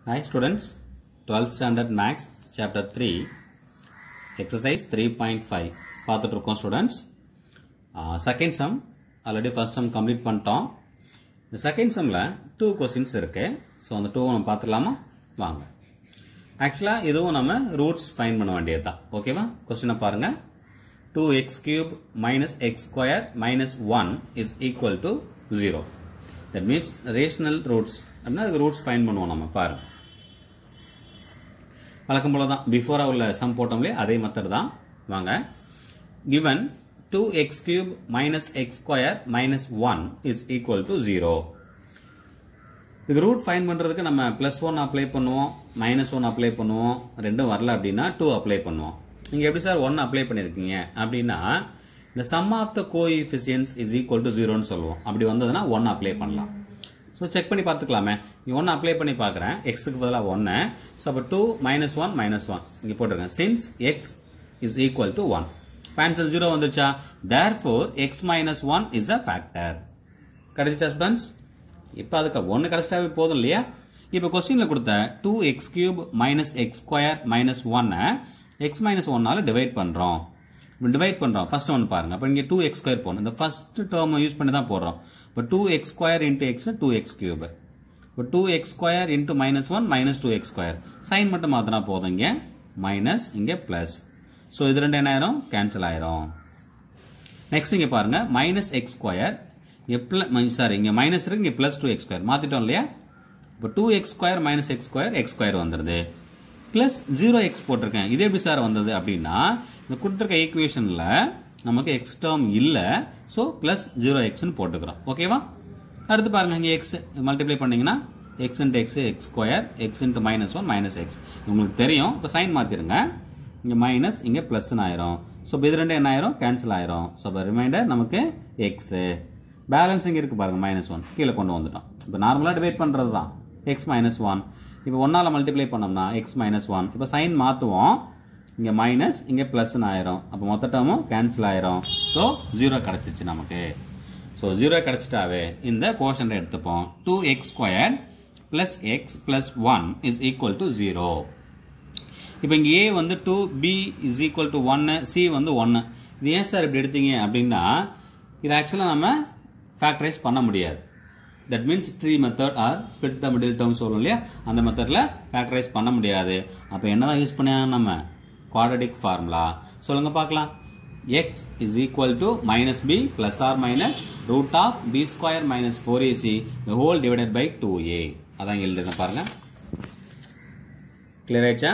Hi students, 12th standard max chapter 3 exercise 3.5 பார்த்துட்டு இருக்கோம் students second sum already first sum complete பண்ணிட்டோம் இந்த second சம்மில் டூ கொஸ்டின்ஸ் இருக்கு ஸோ அந்த டூ நம்ம பார்த்துடலாமா வாங்க ஆக்சுவலாக இதுவும் நம்ம ரூட்ஸ் ஃபைன் பண்ண வேண்டியது தான் ஓகேவா கொஸ்டினை பாருங்க two x cube minus x square minus one is equal to zero that means rational roots அப்படின்னா அதுக்கு ரூட்ஸ் ஃபைன் பண்ணுவோம் நம்ம பாருங்க வழக்கம் போல தான் பிஃபோரா உள்ள சம் போட்டோம்லே அதே மெத்தட் தான் வாங்க given 2x cube minus x square minus 1 is equal to 0 இதுக்கு ரூட் ஃபைன் பண்றதுக்கு நம்ம பிளஸ் ஒன் அப்ளை பண்ணுவோம் மைனஸ் ஒன் அப்ளை பண்ணுவோம் ரெண்டும் வரல அப்படின்னா டூ அப்ளை பண்ணுவோம் நீங்க எப்படி சார் ஒன் அப்ளை பண்ணிருக்கீங்க அப்படின்னா இந்த sum of the coefficients is equal to ஜீரோன்னு சொல்லுவோம் அப்படி வந்ததுன்னா ஒன் அப்ளை பண்ணலாம் ஸோ செக் பண்ணி பார்த்துக்கலாமே நீ ஒன்று அப்ளை பண்ணி பார்க்குறேன் எக்ஸுக்கு பதிலாக ஒன்று ஸோ அப்போ two minus one minus one இங்கே போட்டிருக்கேன் since x is equal to one answer zero வந்துருச்சா therefore x minus one is a factor கிடைச்சிச்சா ஸ்டூடெண்ட்ஸ் இப்போ அதுக்கு ஒன்று கிடைச்சிட்டாவே போதும் இல்லையா இப்போ கொஸ்டினில் கொடுத்த two x cube minus x square minus ஒன்னை எக்ஸ் மைனஸ் ஒன்னால டிவைட் பண்ணுறோம் டிவைட் பண்ணுறோம் ஃபர்ஸ்ட் ஒன்று பாருங்க அப்போ இங்கே டூ எக்ஸ் ஸ்கொயர் போகணும் இந்த ஃபர்ஸ்ட் டேர்ம் யூஸ் பண்ணி தான் போடுறோம் இப்போ two x square into x two x cube இப்போ two x square into minus one minus two x square sign மட்டும் மாத்தினா போதும் இங்கே மைனஸ் இங்கே பிளஸ் ஸோ இது ரெண்டு என்ன ஆயிரும் கேன்சல் ஆயிரும் நெக்ஸ்ட் இங்கே பாருங்க மைனஸ் எக்ஸ் ஸ்கொயர் சாரி இங்கே மைனஸ் இருக்கு இங்கே பிளஸ் டூ எக்ஸ் ஸ்கொயர் மாத்திட்டோம் இல்லையா இப்போ two x square minus x square x square வந்துருது பிளஸ் ஜீரோ எக்ஸ் போட்டிருக்கேன் இது எப்படி சார் வந்தது அப்படின்னா இந்த கொடுத்துருக்க ஈக்குவேஷனில் நமக்கு எக்ஸ் டேர்ம் இல்லை ஸோ பிளஸ் ஜீரோ எக்ஸ்னு போட்டுக்கிறோம் ஓகேவா அடுத்து பாருங்க இங்கே எக்ஸ் மல்டிப்ளை பண்ணீங்கன்னா x into x x square x into minus one minus x உங்களுக்கு தெரியும் இப்போ சைன் மாற்றிருங்க இங்கே மைனஸ் இங்கே ப்ளஸ்னு ஆயிரும் ஸோ இப்போ இது ரெண்டு என்ன ஆயிரும் கேன்சல் ஆயிரும் ஸோ இப்போ ரிமைண்டர் நமக்கு எக்ஸு பேலன்ஸ் இங்கே இருக்குது பாருங்க மைனஸ் ஒன் கீழே கொண்டு வந்துட்டோம் இப்போ நார்மலாக டிவைட் பண்ணுறது தான் எக்ஸ் மைனஸ் ஒன் இப்போ ஒன்னால் மல்டிப்ளை பண்ணோம்னா எக்ஸ் மைனஸ் ஒன் இப்போ சைன் மாற்றுவோம் இங்கே மைனஸ் இங்கே ப்ளஸ்னு ஆயிரும் அப்போ மொத்த டேர்மும் கேன்சல் ஆயிரும் ஸோ ஜீரோ கிடச்சிச்சு நமக்கு ஸோ ஜீரோ கிடச்சிட்டாவே இந்த கோஷன் எடுத்துப்போம் two x square plus x plus one is equal to zero இப்போ இங்கே ஏ வந்து two B is equal to ஒன்னு சி வந்து ஒன்று இது ஏன் சார் இப்படி எடுத்தீங்க அப்படின்னா இது ஆக்சுவலாக நம்ம ஃபேக்டரைஸ் பண்ண முடியாது that means three method or split the middle term சொல்லுவோம் இல்லையா அந்த மெத்தடில் ஃபேக்டரைஸ் பண்ண முடியாது அப்போ என்னதான் யூஸ் பண்ண நம்ம குவாட்ரடிக் ஃபார்முலா சொல்லுங்க பார்க்கலாம் x is equal to minus b plus or minus root of b square minus 4ac the whole divided by 2a அதான் எழுதுங்க பாருங்க கிளியர் ஆயிடுச்சா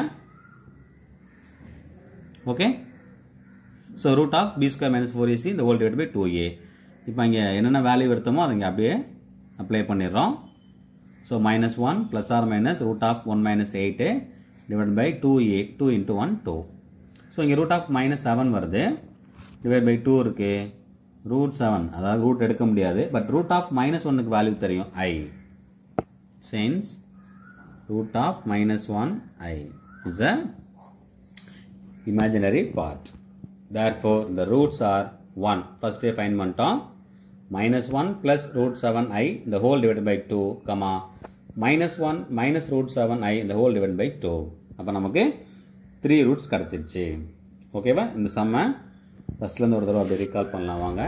okay so root of B square minus four AC இந்த whole divide by two A இப்போ இங்கே என்னென்ன value எடுத்தோமோ அதை இங்கே அப்படியே அப்ளை பண்ணிடுறோம் so minus one plus or minus root of one minus eight divide by two A two into one two so இங்கே root of minus seven வருது divide by two இருக்கு ரூட் செவன் அதாவது root எடுக்க முடியாது but root of minus ஒன்னுக்கு value தெரியும் I since root of minus one I is a imaginary part. Therefore, the roots are 1. First day find பண்ணிட்டோம் minus 1 plus root 7i the whole divided by 2, comma minus 1 minus root 7i the whole divided by 2. அப்போ நமக்கு 3 roots கிடச்சிருச்சு ஓகேவா இந்த சம்மை ஃபஸ்ட்லேருந்து ஒரு தடவை அப்படி ரீகால் பண்ணலாம் வாங்க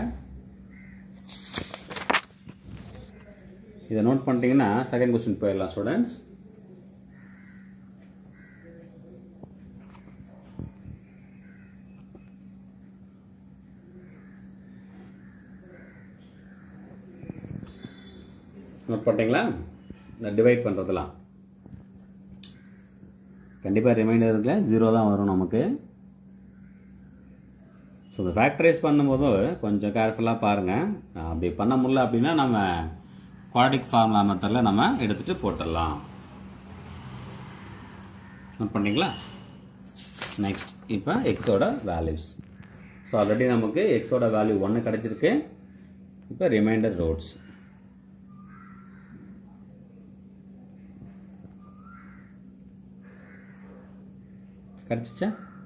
இதை நோட் பண்ணிட்டீங்கன்னா செகண்ட் கொஸ்டின் போயிடலாம் ஸ்டூடெண்ட்ஸ் நோட் பண்ணிட்டீங்களா இந்த டிவைட் பண்ணுறதுலாம் கண்டிப்பாக ரிமைண்டர் இதில் ஜீரோ தான் வரும் நமக்கு ஸோ இந்த ஃபேக்டரைஸ் பண்ணும்போது கொஞ்சம் கேர்ஃபுல்லாக பாருங்கள் அப்படி பண்ண முடியல அப்படின்னா நம்ம குவாடிக் ஃபார்முலா மெத்தடில் நம்ம எடுத்துகிட்டு போட்டுடலாம் நோட் பண்ணிங்களா நெக்ஸ்ட் இப்போ எக்ஸோட வேல்யூஸ் ஸோ ஆல்ரெடி நமக்கு எக்ஸோட வேல்யூ ஒன்று கிடச்சிருக்கு இப்போ ரிமைண்டர் ரோட்ஸ் கிடச்சிச்சா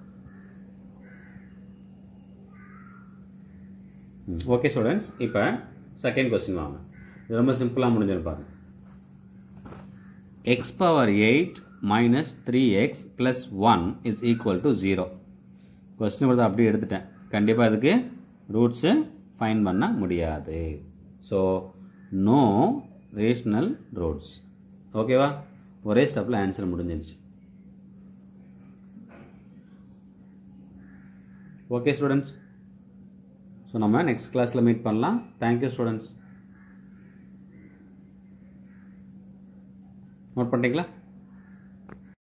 ஓகே ஸ்டூடெண்ட்ஸ் இப்போ செகண்ட் கொஸ்டின் வாங்க இது ரொம்ப சிம்பிளாக முடிஞ்சிருப்பாங்க x power eight minus three x plus one is equal to zero question கொடுத்து அப்படியே எடுத்துட்டேன் கண்டிப்பாக இதுக்கு ரூட்ஸு ஃபைன் பண்ண முடியாது ஸோ நோ ரேஷ்னல் ரூட்ஸ் ஓகேவா ஒரே ஸ்டெப்பில் ஆன்சர் முடிஞ்சிருச்சு ஓகே ஸ்டூடெண்ட்ஸ் ஸோ நம்ம நெக்ஸ்ட் கிளாஸில் மீட் பண்ணலாம் தேங்க்யூ ஸ்டூடெண்ட்ஸ் நோட் பண்ணிட்டீங்களா